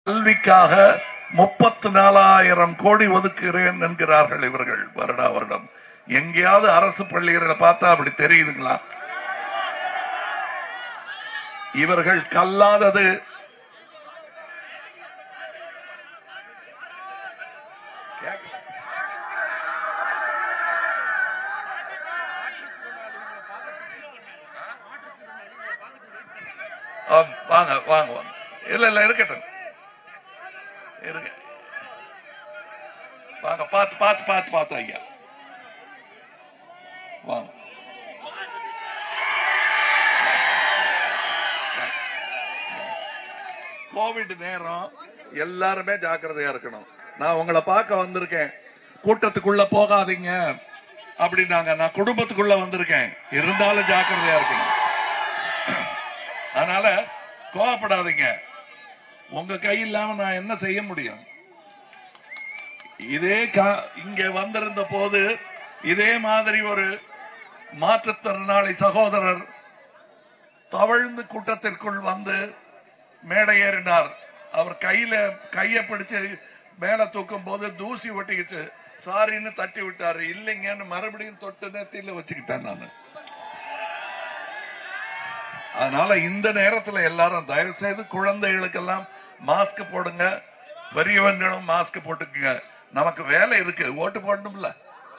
கல்விக்காக முப்பத்து நாலாயிரம் கோடி ஒதுக்குகிறேன் என்கிறார்கள் இவர்கள் வருடா வருடம் எங்கேயாவது அரசு பள்ளிகளை பார்த்தா அப்படி தெரியுதுங்களா இவர்கள் கல்லாதது கேக்குது. ஆ, வாங்க வாங்க வாங்க இல்ல இல்ல இருக்கட்டும் இருங்க வாங்க பார்த்து பார்த்து பார்த்து பார்த்து ஐயா வாங்க கோவிட் நேரம் எல்லாருமே ஜாக்கிரதையா இருக்கணும் நான் உங்களை பார்க்க வந்திருக்கேன் கூட்டத்துக்குள்ள போகாதீங்க அப்படின்னாங்க நான் குடும்பத்துக்குள்ள வந்திருக்கேன் இருந்தாலும் ஜாக்கிரதையா இருக்கணும் அதனால கோவப்படாதீங்க உங்க கை இல்லாம நான் என்ன செய்ய முடியும் இதே கா- இங்க வந்திருந்த போது இதே மாதிரி ஒரு மாற்றுத்திறனாளி சகோதரர் தவழ்ந்து கூட்டத்திற்குள் வந்து மேடை ஏறினார் அவர் கையில கைய பிடிச்சு மேல தூக்கும் போது தூசி ஒட்டிக்கிச்சு சாரின்னு தட்டி விட்டாரு இல்லைங்கன்னு மறுபடியும் தொட்டு நெத்தியில வச்சுக்கிட்டேன் நான் அதனால இந்த நேரத்துல எல்லாரும் தயவு செய்து குழந்தைகளுக்கெல்லாம் மாஸ்க் போடுங்க பெரியவங்களும் மாஸ்க் போட்டுக்குங்க நமக்கு வேலை இருக்கு ஓட்டு போடணும்ல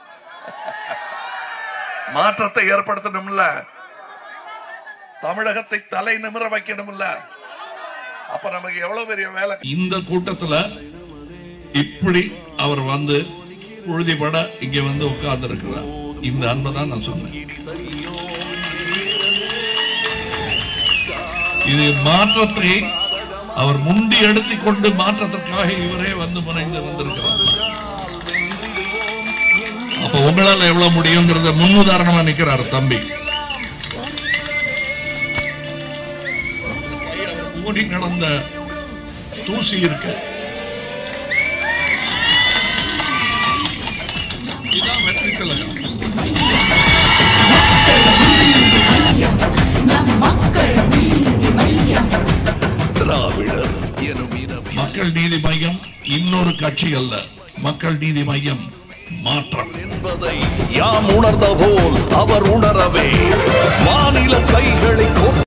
மாற்றத்தை ஏற்படுத்தணும்ல தமிழகத்தை தலை நிமிர வைக்கணும்ல அப்ப நமக்கு எவ்வளவு பெரிய வேலை இந்த கூட்டத்துல இப்படி அவர் வந்து உறுதிப்பட இங்க வந்து உட்கார்ந்து இருக்கிறார் இந்த அன்பை தான் நான் சொன்னேன் இது மாற்றத்தை அவர் முண்டி எடுத்துக் கொண்டு மாற்றத்திற்காக இவரே வந்து முனைந்து வந்திருக்கிறார் அப்ப உங்களால எவ்வளவு முடியுங்கிறத முன்னுதாரணமா நிக்கிறார் தம்பி மூடி நடந்த தூசி இருக்கு இதான் வெற்றி திலகம் திராவிடர் எனும் இன மக்கள் நீதி மையம் இன்னொரு கட்சி அல்ல மக்கள் நீதி மையம் மாற்றம் என்பதை யாம் உணர்ந்த போல் அவர் உணரவே மாநில கைகளை கோர்த்து